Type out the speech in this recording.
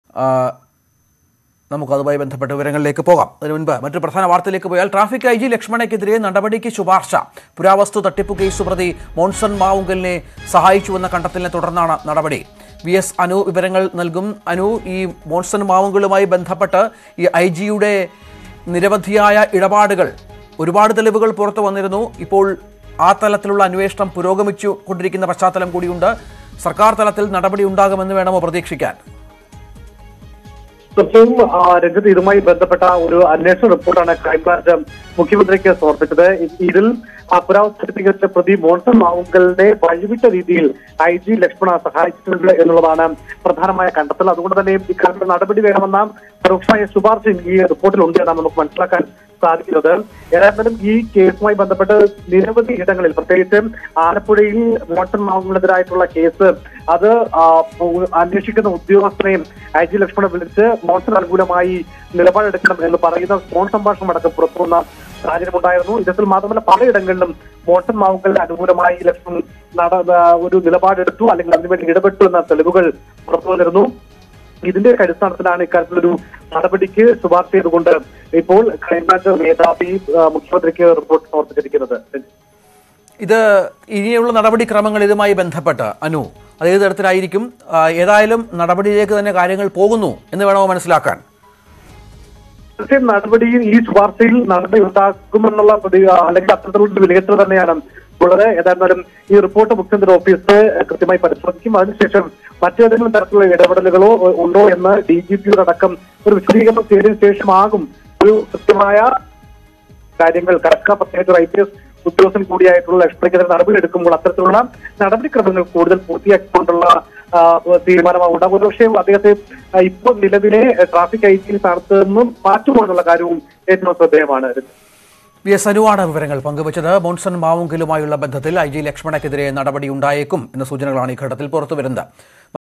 ആ, നമുക്ക് അതുമായി ബന്ധപ്പെട്ട വിവരങ്ങളിലേക്ക് പോകാം അതിനു മുൻപ് മറ്റൊരു പ്രധാന വാർത്തയിലേക്ക് പോയാൽ ട്രാഫിക് ഐ ജി ലക്ഷ്മണയ്ക്കെതിരെ നടപടിക്ക് ശുപാർശ പുരാവസ്തു തട്ടിപ്പ് കേസ് പ്രതി മോൺസൺ മാവുങ്കലിനെ സഹായിച്ചുവെന്ന കണ്ടെത്തലിനെ തുടർന്നാണ് നടപടി വി എസ് അനു വിവരങ്ങൾ നൽകും അനു ഈ മോൺസൺ മാവുങ്കലുമായി ബന്ധപ്പെട്ട് ഈ ഐ ജിയുടെ നിരവധിയായ ഇടപാടുകൾ ഒരുപാട് തെളിവുകൾ പുറത്തു വന്നിരുന്നു ഇപ്പോൾ ആ തലത്തിലുള്ള അന്വേഷണം പുരോഗമിച്ചു കൊണ്ടിരിക്കുന്ന പശ്ചാത്തലം കൂടിയുണ്ട് സർക്കാർ തലത്തിൽ നടപടി ഉണ്ടാകുമെന്ന് വേണമോ പ്രതീക്ഷിക്കാൻ തീർച്ചയായും ആ, രഞ്ജിത്ത് ഇതുമായി ബന്ധപ്പെട്ട ഒരു അന്വേഷണ റിപ്പോർട്ടാണ് ക്രൈംബ്രാഞ്ച് മുഖ്യമന്ത്രിക്ക് സമർപ്പിച്ചത് ഇ- ഇതിൽ ആ പുരാവസ്തു സർട്ടിഫിക്കറ്റിലെ പ്രതി മോൺസൺ മാവുങ്കലിനെ വഴിവിട്ട രീതിയിൽ ഐ ജി ലക്ഷ്മണ സഹായിച്ചിട്ടുണ്ട് എന്നുള്ളതാണ് പ്രധാനമായ കണ്ടെത്തൽ അതുകൊണ്ട് തന്നെ ഇക്കാര്യത്തിൽ നടപടി വേണമെന്ന പരോക്ഷമായ ശുപാർശ ഈ റിപ്പോർട്ടിലുണ്ട് എന്നാണ് നമുക്ക് മനസ്സിലാക്കാൻ സാധിക്കുന്നത് ഏതായാലും ഈ കേസുമായി ബന്ധപ്പെട്ട് നിരവധി ഇടങ്ങളിൽ പ്രത്യേകിച്ച് ആലപ്പുഴയിൽ മോൺസൺ മാവുങ്കലിനെതിരായിട്ടുള്ള കേസ് അത് ആ, ഉ- അന്വേഷിക്കുന്ന ഉദ്യോഗസ്ഥനെയും ഐ ജി ലക്ഷ്മണ വിളിച്ച് മോൺസൺ അനുകൂലമായി നിലപാടെടുക്കണം എന്ന് പറയുന്ന ഫോൺ സംഭാഷണം അടക്കം പുറത്തുവന്ന സാഹചര്യമുണ്ടായിരുന്നു ഇത്തരത്തിൽ മാത്രമല്ല പലയിടങ്ങളിലും മോൺസൺ മാവുങ്കലിന് അനുകൂലമായി ലക്ഷ്മൺ നട ആ, ഒരു നിലപാടെടുത്തു അല്ലെങ്കിൽ അതിനുവേണ്ടി ഇടപെട്ടു എന്ന തെളിവുകൾ പുറത്തു വന്നിരുന്നു ഇതിന്റെ അടിസ്ഥാനത്തിലാണ് ഇക്കാര്യത്തിലൊരു നടപടിക്ക് ശുപാർശ ചെയ്തുകൊണ്ട് ഇപ്പോൾ ക്രൈംബ്രാഞ്ച് മേധാവി ആ, മുഖ്യമന്ത്രിക്ക് റിപ്പോർട്ട് സമർപ്പിച്ചിരിക്കുന്നത് ഇത് ഇനിയുള്ള നടപടിക്രമങ്ങൾ ഇതുമായി ബന്ധപ്പെട്ട് അനു അത് ഏത് തരത്തിലായിരിക്കും ആ, ഏതായാലും നടപടിയിലേക്ക് തന്നെ കാര്യങ്ങൾ പോകുന്നു എന്ന് വേണമോ മനസ്സിലാക്കാൻ തീർച്ചയായും നടപടിയിൽ ഈ ശുപാർശയിൽ നടപടി ഉണ്ടാക്കുമെന്നുള്ള പ്രതി അല്ലെങ്കിൽ അത്തരത്തിലുള്ള വിലയിരുത്തൽ തന്നെയാണ് ഉള്ളത് ഏതായിരുന്നാലും ഈ റിപ്പോർട്ട് മുഖ്യമന്ത്രി ഓഫീസ് കൃത്യമായി പരിശോധിക്കും അതിനുശേഷം മറ്റേതെങ്കിലും തരത്തിലുള്ള ഇടപെടലുകളോ ഏഹ്, ഉണ്ടോ എന്ന് ഡി ജി പിയുടെ അടക്കം ഒരു വിശദീകരണം ചെയ്തതിനു ശേഷമാകും ഒരു കൃത്യമായ കാര്യങ്ങൾ കടക്ക പ്രത്യേകിച്ച് ഐ പി എസ് ഉദ്യോഗസ്ഥൻ കൂടിയായിട്ടുള്ള ലക്ഷ്മണിക്കെതിരെ നടപടി എടുക്കുമ്പോൾ അത്തരത്തിലുള്ള നടപടിക്രമങ്ങൾ കൂടുതൽ പൂർത്തിയാക്കിക്കൊണ്ടുള്ള ആ, തീരുമാനമാവും ഉണ്ടാകും ഒരുപക്ഷെ അദ്ദേഹത്തെ ആ, ഇപ്പോൾ നിലവിലെ ട്രാഫിക് ഐ ജി സ്ഥാനത്ത് നിന്നും മാറ്റുമോ എന്നുള്ള കാര്യവും ഏറ്റവും ശ്രദ്ധേയമാണ് വി എസ് അനുവാണ് വിവരങ്ങൾ പങ്കുവച്ചത് മോൺസൺ മാവുങ്കലുമായുള്ള ബന്ധത്തിൽ ഐ ജി ലക്ഷ്മണക്കെതിരെ നടപടി ഉണ്ടായേക്കും എന്ന സൂചനകളാണ് ഈ ഘട്ടത്തിൽ പുറത്തുവരുന്നത്